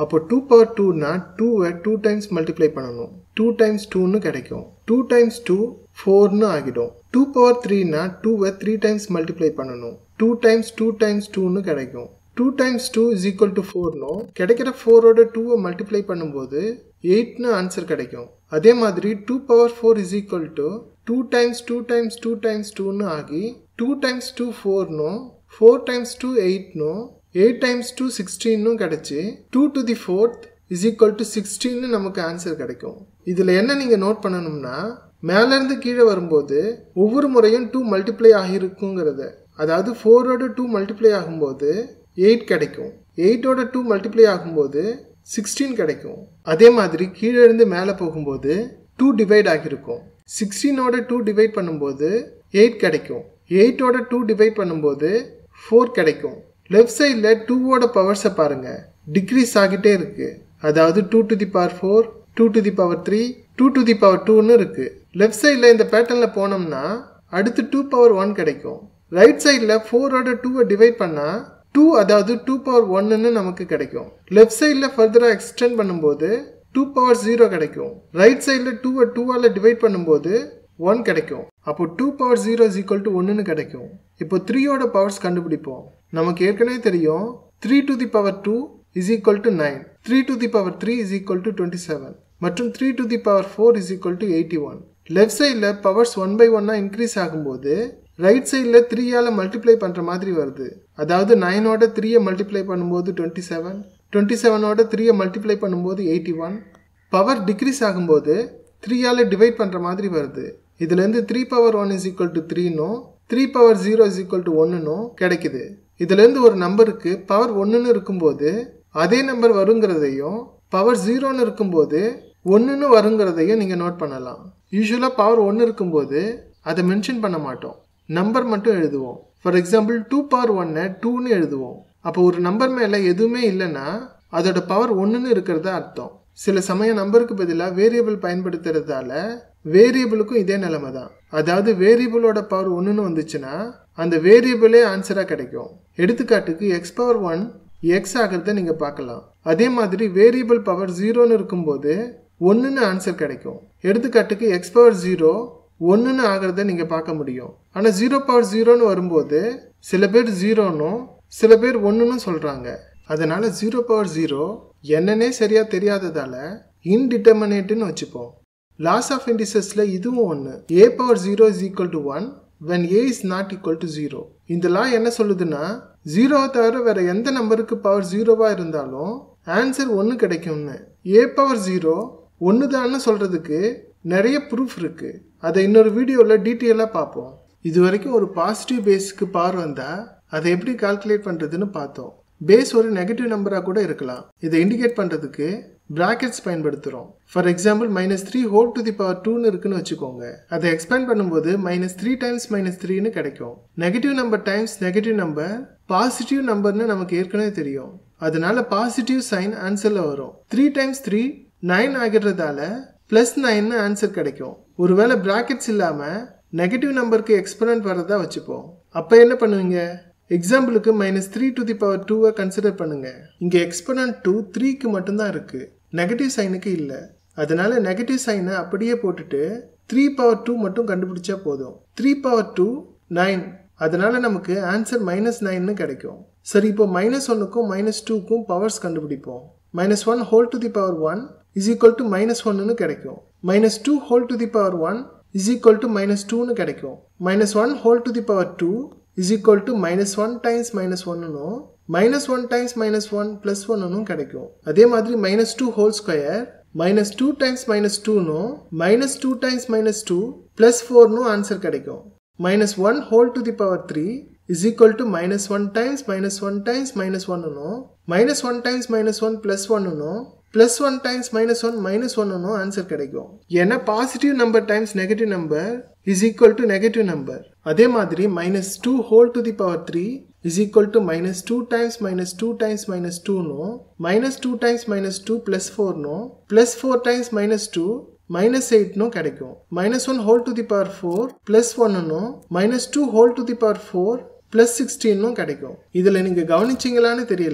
அப்போ two power டூனா டூவை டூ டைம்ஸ் மல்டிப்ளை பண்ணணும் டூ டைம்ஸ் டூன்னு கிடைக்கும் டூ டைம்ஸ் டூ ஃபோர்னு ஆகிடும் டூ பவர் த்ரீனா டூவை த்ரீ டைம்ஸ் மல்டிப்ளை பண்ணணும் டூ டைம்ஸ் டூ டைம்ஸ் டூன்னு கிடைக்கும் two times two is equal to ஃபோர்னோ கிடைக்கிற ஃபோரோட டூவை மல்டிப்ளை பண்ணும்போது எயிட்னு ஆன்சர் கிடைக்கும் அதே மாதிரி two power four is equal to two times two times two times டூன்னு ஆகி டூ டைம்ஸ் டூ ஃபோர்னோ ஃபோர் டைம்ஸ் டூ எயிட்னோ எயிட் டைம்ஸ் டூ சிக்ஸ்டீன்னும் கிடச்சி two to the fourth is equal to சிக்ஸ்டீன்னு நமக்கு ஆன்சர் கிடைக்கும் இதில் என்ன நீங்கள் நோட் பண்ணணும்னா மேலேருந்து கீழே வரும்போது ஒவ்வொரு முறையும் டூ மல்டிப்ளை ஆகியிருக்குங்கிறத அதாவது ஃபோரோட டூ மல்டிப்ளை ஆகும்போது எயிட் கிடைக்கும் எயிட்டோட டூ மல்டிப்ளை ஆகும்போது சிக்ஸ்டீன் கிடைக்கும் அதே மாதிரி கீழே இருந்து மேலே போகும்போது டூ டிவைட் ஆகியிருக்கும் சிக்ஸ்டீனோட டூ டிவைட் பண்ணும்போது எயிட் கிடைக்கும் எயிட்டோட டூ டிவைட் பண்ணும்போது ஃபோர் கிடைக்கும் லெஃப்ட் சைடில் டூவோட பவர்ஸை பாருங்கள் டிக்ரீஸ் ஆகிட்டே இருக்கு அதாவது two to the power four two to the power three two to the power டூன்னு இருக்கு லெஃப்ட் சைடில் இந்த பேட்டர்னில் போனோம்னா அடுத்து டூ பவர் ஒன் கிடைக்கும் ரைட் சைடில் ஃபோரோட டூவை டிவைட் பண்ணால் டூ அதாவது டூ பவர் ஒன்னுன்னு நமக்கு கிடைக்கும் லெஃப்ட் சைடில் ஃபர்தராக எக்ஸ்டெண்ட் பண்ணும்போது டூ பவர் ஜீரோ கிடைக்கும் ரைட் சைடில் டூவை டூவால் டிவைட் பண்ணும்போது ஒன் கிடைக்கும் அப்போ two power zero is equal to ஒன்றுன்னு கிடைக்கும் இப்போ த்ரீயோட பவர்ஸ் கண்டுபிடிப்போம் நமக்கு ஏற்கனவே தெரியும் three to the power two is equal to nine three to the power three is equal to twenty seven மற்றும் three to the power four is equal to eighty one left சைடில் powers one by ஒன்னாக increase ஆகும்போது right சைடில் த்ரீயால் multiply பண்ணுற மாதிரி வருது அதாவது நைனோட த்ரீயை மல்டிப்ளை பண்ணும்போது டுவெண்ட்டி செவன் டுவெண்ட்டி செவனோட த்ரீயை மல்டிப்ளை பண்ணும்போது எயிட்டி ஒன் பவர் டிக்ரீஸ் ஆகும்போது த்ரீயால் டிவைட் பண்ணுற மாதிரி வருது இதுலேருந்து three power one is equal to த்ரீனும் three power zero is equal to ஒன்னுனும் கிடைக்குது இதுலேருந்து ஒரு நம்பருக்கு பவர் ஒன்றுன்னு இருக்கும்போது அதே நம்பர் வருங்கிறதையும் பவர் ஜீரோன்னு இருக்கும்போது ஒன்றுன்னு வருங்கிறதையும் நீங்கள் நோட் பண்ணலாம் யூஸ்வலாக பவர் ஒன்று இருக்கும்போது அதை மென்ஷன் பண்ண மாட்டோம் நம்பர் மட்டும் எழுதுவோம் ஃபார் எக்ஸாம்பிள் டூ பவர் ஒன்னை டூன்னு எழுதுவோம் அப்போ ஒரு நம்பர் மேலே எதுவுமே இல்லைன்னா அதோட பவர் ஒன்றுன்னு இருக்கிறது அர்த்தம் சில சமயம் நம்பருக்கு பதிலாக வேரியபிள் பயன்படுத்துறதால வேரியபிளுக்கும் இதே நிலைமை தான் அதாவது வேரியபிளோட பவர் ஒன்றுன்னு வந்துச்சுன்னா அந்த வேரியபிளே ஆன்சராக கிடைக்கும் எடுத்துக்காட்டுக்கு எக்ஸ் பவர் ஒன் எக்ஸ் ஆகிறத நீங்கள் பார்க்கலாம் அதே மாதிரி வேரியபிள் பவர் ஜீரோன்னு இருக்கும்போது ஒன்றுன்னு ஆன்சர் கிடைக்கும் எடுத்துக்காட்டுக்கு எக்ஸ் பவர் ஜீரோ ஒன்றுன்னு ஆகிறத நீங்கள் பார்க்க முடியும் ஆனால் ஜீரோ பவர் ஜீரோன்னு வரும்போது சில பேர் ஜீரோனும் சில பேர் ஒன்றுன்னு சொல்கிறாங்க அதனால் ஜீரோ பவர் ஜீரோ என்னன்னே சரியாக தெரியாததால் இன்டிட்டர்மினேட்டுன்னு வச்சுப்போம் லாஸ் ஆஃப் இண்டிசஸில் இதுவும் ஒன்று A power zero is equal to one when A is not equal to zero இந்த லா என்ன சொல்லுதுன்னா ஜீரோவை தவிர வேற எந்த நம்பருக்கு பவர் ஜீரோவாக இருந்தாலும் ஆன்சர் ஒன்று கிடைக்கும்னு ஏ பவர் ஜீரோ ஒன்று தான்னு சொல்கிறதுக்கு நிறைய ப்ரூஃப் இருக்குது அதை இன்னொரு வீடியோவில் டீட்டெயிலாக பார்ப்போம் இது வரைக்கும் ஒரு பாசிட்டிவ் பேஸுக்கு பவர் வந்தால் அதை எப்படி கால்குலேட் பண்ணுறதுன்னு பார்த்தோம் பேஸ் ஒரு நெகட்டிவ் நம்பராக கூட இருக்கலாம் இதை இண்டிகேட் பண்ணுறதுக்கு பிராக்கெட்ஸ் பயன்படுத்துகிறோம் for example minus three whole to the power டூன்னு இருக்குன்னு வச்சுக்கோங்க அதை எக்ஸ்பேண்ட் பண்ணும்போது மைனஸ் த்ரீ டைம்ஸ் மைனஸ் த்ரீன்னு கிடைக்கும் negative number times negative number positive நம்பர்னு நமக்கு ஏற்கனவே தெரியும் அதனால பாசிட்டிவ் சைன் ஆன்சரில் வரும் த்ரீ டைம்ஸ் த்ரீ நைன் ஆகிறதால ப்ளஸ் நைன்னு ஆன்சர் கிடைக்கும் ஒருவேளை பிராக்கெட்ஸ் இல்லாமல் நெகட்டிவ் நம்பருக்கு எக்ஸ்பனன்ட் வரதா வச்சுப்போம் அப்போ என்ன பண்ணுவீங்க எக்ஸாம்பிளுக்கு minus three to the power டூவை கன்சிடர் பண்ணுங்க இங்கே எக்ஸ்பனன்ட் டூ த்ரீக்கு மட்டும்தான் இருக்கு நெகட்டிவ் சைனுக்கு இல்லை அதனால நெகட்டிவ் சைனை அப்படியே போட்டுட்டு த்ரீ பவர் டூ மட்டும் கண்டுபிடிச்சா போதும் த்ரீ பவர் டூ நைன் அதனால நமக்கு ஆன்சர் மைனஸ் நைன்னு கிடைக்கும் சரி இப்போ மைனஸ் ஒன்னுக்கும் மைனஸ் டூக்கும் பவர்ஸ் கண்டுபிடிப்போம் minus one whole to the power one is equal to minus ஒன்னு கிடைக்கும் minus two whole to the power one is equal to minus டூன்னு கிடைக்கும் minus one whole to the power two is equal to minus one times minus ஒன்னும் minus one times minus one plus ஒன்னும் கிடைக்கும் அதே மாதிரி minus two whole square minus two times minus டூனும் minus two times minus two plus ஃபோர்னும் answer கிடைக்கும் minus one whole to the power three is equal to minus one times minus one times minus ஒன்னும் minus one times minus one plus ஒன்னும் plus one times minus one minus ஒன்னும் answer கிடைக்கும் ஏன்னா positive number times negative number is equal to negative number அதே மாதிரி minus two whole to the power three is equal to minus two times minus two times minus டூனும் minus two times minus two plus ஃபோர்னும் plus four times minus two minus எயிட்னும் கிடைக்கும் minus one whole to the power four plus ஒன்னும் minus two whole to the power four plus சிக்ஸ்டீனும் கிடைக்கும் இதில் நீங்கள் கவனிச்சிங்களான்னு தெரியல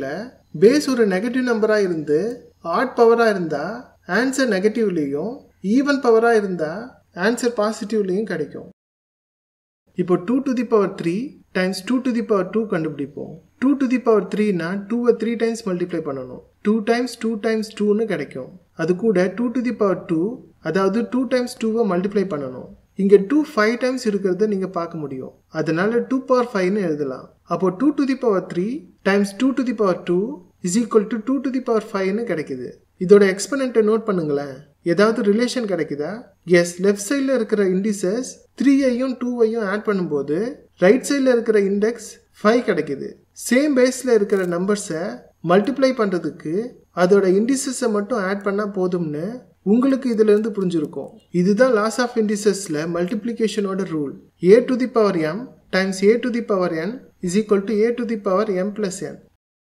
பேஸ் ஒரு நெகட்டிவ் நம்பராக இருந்து ஆட் பவராக இருந்தால் ஆன்சர் நெகட்டிவ்லேயும் ஈவன் பவராக இருந்தால் ஆன்சர் பாசிட்டிவ்லேயும் கிடைக்கும் இப்போ two to the power three times two to the power two கண்டுபிடிப்போம் டூ டு தி பவர் த்ரீனா டூவை த்ரீ டைம்ஸ் மல்டிப்ளை பண்ணணும் டூ டைம்ஸ் டூ டைம்ஸ் டூன்னு கிடைக்கும் அது கூட two to the power two அதாவது டூ டைம்ஸ் டூவை மல்டிப்ளை பண்ணணும் இங்கே டூ ஃபைவ் டைம்ஸ் இருக்கிறத நீங்கள் பார்க்க முடியும் அதனால டூ பவர் ஃபைவ்னு எழுதலாம் அப்போ two to the power three times two to the power two is equal to two to the power ஃபைவ்னு கிடைக்குது இதோட எக்ஸ்பனண்ட்டை நோட் பண்ணுங்களேன் ஏதாவது ரிலேஷன் கிடைக்குதா எஸ் லெஃப்ட் சைடில் இருக்கிற இண்டிசஸ் த்ரீயையும் டூவையும் ஆட் பண்ணும்போது ரைட் சைடில் இருக்கிற இண்டெக்ஸ் ஃபைவ் கிடைக்குது சேம் பேஸில் இருக்கிற நம்பர்ஸை மல்டிப்ளை பண்ணுறதுக்கு அதோட இண்டிசஸை மட்டும் ஆட் பண்ணால் போதும்னு உங்களுக்கு இதிலிருந்து புரிஞ்சிருக்கும் இதுதான் லாஸ் ஆஃப் இண்டிசஸில் மல்டிப்ளிகேஷனோட rule A to the power M times A to the power N is equal to A to the power M plus N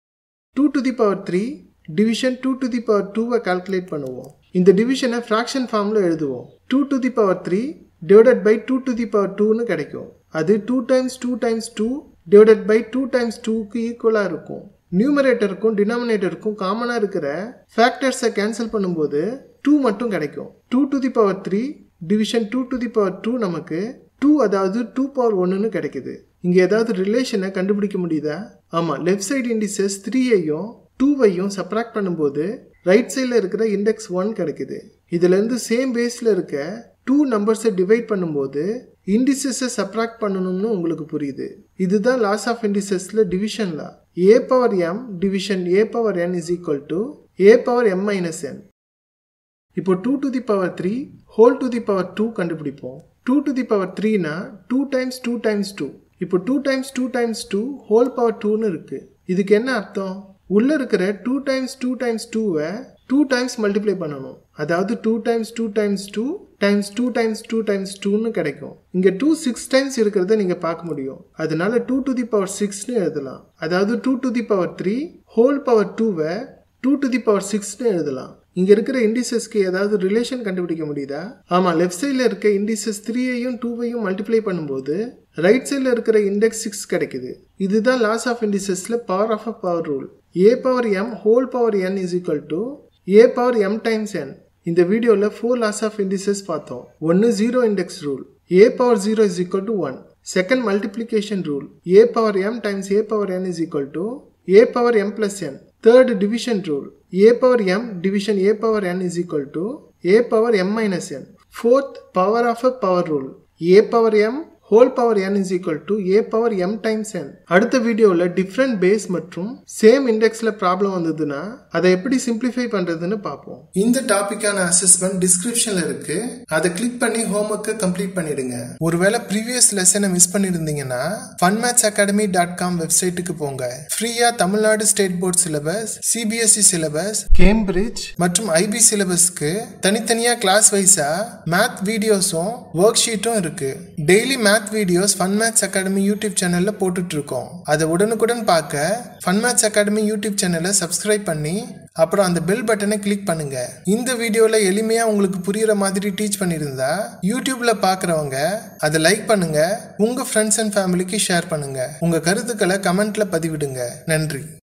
two to the power three division two to the power டூவை calculate பண்ணுவோம் இந்த டிவிஷனை fraction ஃபார்மில் எழுதுவோம் two to the power three divided by two to the power டூன்னு கிடைக்கும் அது two times two times two divided by two times டூக்கு ஈக்குவலாக இருக்கும் நியூமரேட்டருக்கும் டினாமினேட்டருக்கும் காமனாக இருக்கிற ஃபேக்டர்ஸை கேன்சல் பண்ணும்போது டூ மட்டும் கிடைக்கும் two to the power three division two to the power two நமக்கு டூ அதாவது டூ பவர் ஒன்றுன்னு கிடைக்குது இங்கே ஏதாவது ரிலேஷனை கண்டுபிடிக்க முடியுதா ஆமாம் லெஃப்ட் சைடு இண்டிசஸ் த்ரீயையும் டூவையும் சப்ராக்ட் பண்ணும்போது ரைட் சைடில் இருக்கிற இண்டெக்ஸ் ஒன் கிடைக்குது இதுலேருந்து சேம் பேஸில் இருக்க டூ நம்பர்ஸை டிவைட் பண்ணும்போது இண்டிசஸை சப்ராக்ட் பண்ணணும்னு உங்களுக்கு புரியுது இதுதான் லாஸ் ஆஃப் இண்டிசஸில் division law A power M division A power N is equal to A power M minus N இப்போ two to the power three whole to the power two கண்டுபிடிப்போம் two to the power த்ரீனா two times two times two இப்போ two times two times two whole power டூன்னு இருக்கு இதுக்கு என்ன அர்த்தம் உள்ள இருக்கிற டூ டைம்ஸ் டூ டைம்ஸ் டூவை டூ டைம்ஸ் மல்டிப்ளை பண்ணணும் அதாவது two times two times two times two times two times டூன்னு கிடைக்கும் இங்கே டூ சிக்ஸ் டைம்ஸ் இருக்கிறத நீங்கள் பார்க்க முடியும் அதனால டூ டு தி பவர் சிக்ஸ்னு எழுதலாம் அதாவது two to the power three whole power டூவை டூ டு தி பவர் சிக்ஸ்னு எழுதலாம் இங்க இருக்கிற இண்டிசஸ்க்கு ஏதாவது ரிலேஷன் கண்டுபிடிக்க முடியுதா ஆமா லெஃப்ட் சைடில் இருக்க இண்டிசஸ் த்ரீயையும் டூவையும் மல்டிப்ளை பண்ணும்போது ரைட் சைடில் இருக்கிற இண்டெக்ஸ் சிக்ஸ் கிடைக்குது இதுதான் லாஸ் ஆஃப் இண்டிசஸ்ல power of a power rule A power M whole power N is equal to A power M times N இந்த வீடியோவில் ஃபோர் லாஸ் ஆஃப் இண்டிசஸ் பார்த்தோம் ஒன்று zero index rule A power zero is equal to one second multiplication rule A power M times A power N is equal to A power M plus N third division rule a power m division a power n is equal to a power m minus n fourth power of a power rule a power m whole power n is equal to a power m times n அடுத்த வீடியோவில் different base மற்றும் same இண்டெக்ஸில் problem வந்ததுன்னா அதை எப்படி simplify பண்ணுறதுன்னு பார்ப்போம் இந்த டாபிக்கான அசஸ்மெண்ட் டிஸ்கிரிப்ஷனில் இருக்கு அதை கிளிக் பண்ணி ஹோம்ஒர்க்கை கம்ப்ளீட் பண்ணிடுங்க ஒருவேளை ப்ரீவியஸ் லெசனை மிஸ் பண்ணியிருந்தீங்கன்னா fun maths academy dot com வெப்சைட்டுக்கு போங்க ஃப்ரீயா Tamil Nadu state board syllabus CBSE syllabus Cambridge மற்றும் ஐபி சிலபஸ்க்கு தனித்தனியா கிளாஸ் வைஸா மேத் வீடியோஸும் ஒர்க் ஷீட்டும் இருக்கு daily math videos fun maths academy YouTube சேனல்ல போட்டுட்டு இருக்கோம் அதை உடனுக்குடன் பார்க்க ஃபன் மேத்ஸ் அகாடமி யூடியூப் சேனலை சப்ஸ்கிரைப் பண்ணி அப்புறம் அந்த பெல் பட்டனை கிளிக் பண்ணுங்க இந்த வீடியோல எளிமையா உங்களுக்கு புரியுற மாதிரி டீச் பண்ணியிருந்தா யூடியூப்ல பாக்குறவங்க அதை லைக் பண்ணுங்க உங்க ஃப்ரெண்ட்ஸ் அண்ட் ஃபேமிலிக்கு ஷேர் பண்ணுங்க உங்க கருத்துக்களை கமெண்ட்ல பதிவிடுங்க நன்றி